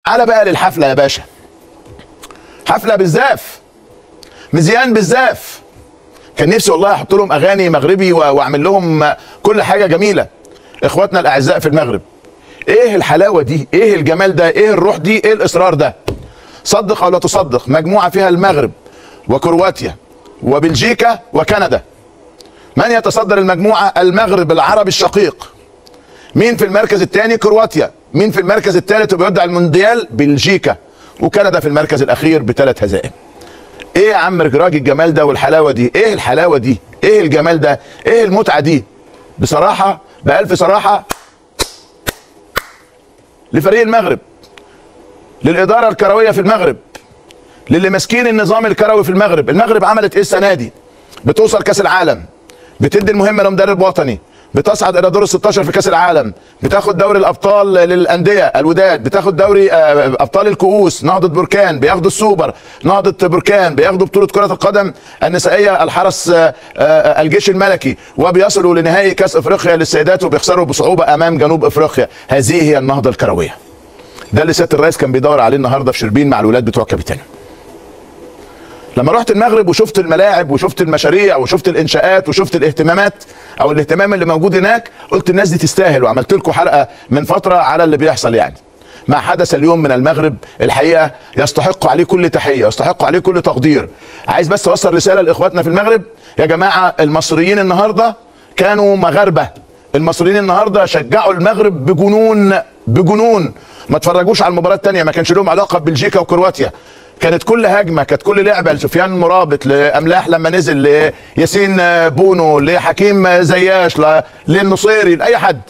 على بقى للحفله يا باشا حفله بالزاف مزيان بالزاف كان نفسي والله احط لهم اغاني مغربي و- واعمل لهم كل حاجه جميله اخواتنا الاعزاء في المغرب ايه الحلاوه دي ايه الجمال ده ايه الروح دي ايه الاصرار ده صدق او لا تصدق مجموعه فيها المغرب وكرواتيا وبلجيكا وكندا من يتصدر المجموعه المغرب العربي الشقيق مين في المركز الثاني كرواتيا مين في المركز الثالث وبيودع المونديال بلجيكا وكندا في المركز الاخير بثلاث هزائم ايه يا عم راجل الجمال ده والحلاوه دي ايه الحلاوه دي ايه الجمال ده ايه المتعه دي بصراحه بألف صراحه لفريق المغرب للاداره الكرويه في المغرب للي ماسكين النظام الكروي في المغرب المغرب عملت ايه السنه دي بتوصل كاس العالم بتدي المهمه لمدرب وطني بتصعد الى دور ال 16 في كاس العالم بتاخد دوري الابطال للانديه الوداد بتاخد دوري آه، ابطال الكؤوس نهضه بركان بياخدوا السوبر نهضه بركان بياخدوا بطوله كره القدم النسائيه الحرس آه، آه، الجيش الملكي وبيصلوا لنهائي كاس افريقيا للسيدات وبيخسروا بصعوبه امام جنوب افريقيا هذه هي النهضه الكرويه ده اللي سياده الرئيس كان بيدور عليه النهارده في شربين مع الولاد بتوع كابيتانو لما رحت المغرب وشفت الملاعب وشفت المشاريع وشفت الانشاءات وشفت الاهتمامات او الاهتمام اللي موجود هناك قلت الناس دي تستاهل وعملت لكم حلقه من فتره على اللي بيحصل يعني ما حدث اليوم من المغرب الحقيقه يستحق عليه كل تحيه يستحق عليه كل تقدير عايز بس اوصل رساله لاخواتنا في المغرب يا جماعه المصريين النهارده كانوا مغاربه المصريين النهارده شجعوا المغرب بجنون بجنون ما تفرجوش على المباراه الثانيه ما كانش لهم علاقه ببلجيكا وكرواتيا كانت كل هجمه كانت كل لعبه لسفيان مرابط لاملاح لما نزل لياسين بونو لحكيم زياش ل- للنصيري لاي حد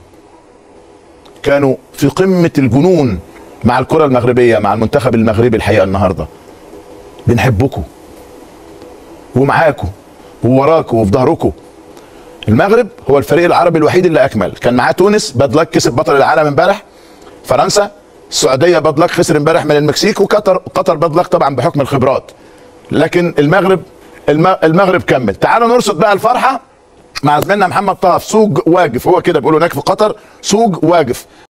كانوا في قمه الجنون مع الكره المغربيه مع المنتخب المغربي الحقيقه النهارده بنحبكم ومعاكم ووراكم وفي ظهركم المغرب هو الفريق العربي الوحيد اللي اكمل كان معاه تونس بدلك كسب بطل العالم امبارح فرنسا السعوديه بدلك خسر امبارح من المكسيك وقطر قطر بدلك طبعا بحكم الخبرات لكن المغرب الم- المغرب كمل تعالوا نرصد بقى الفرحه مع زميلنا محمد طه في سوق واقف هو كده بيقولوا هناك في قطر سوق واقف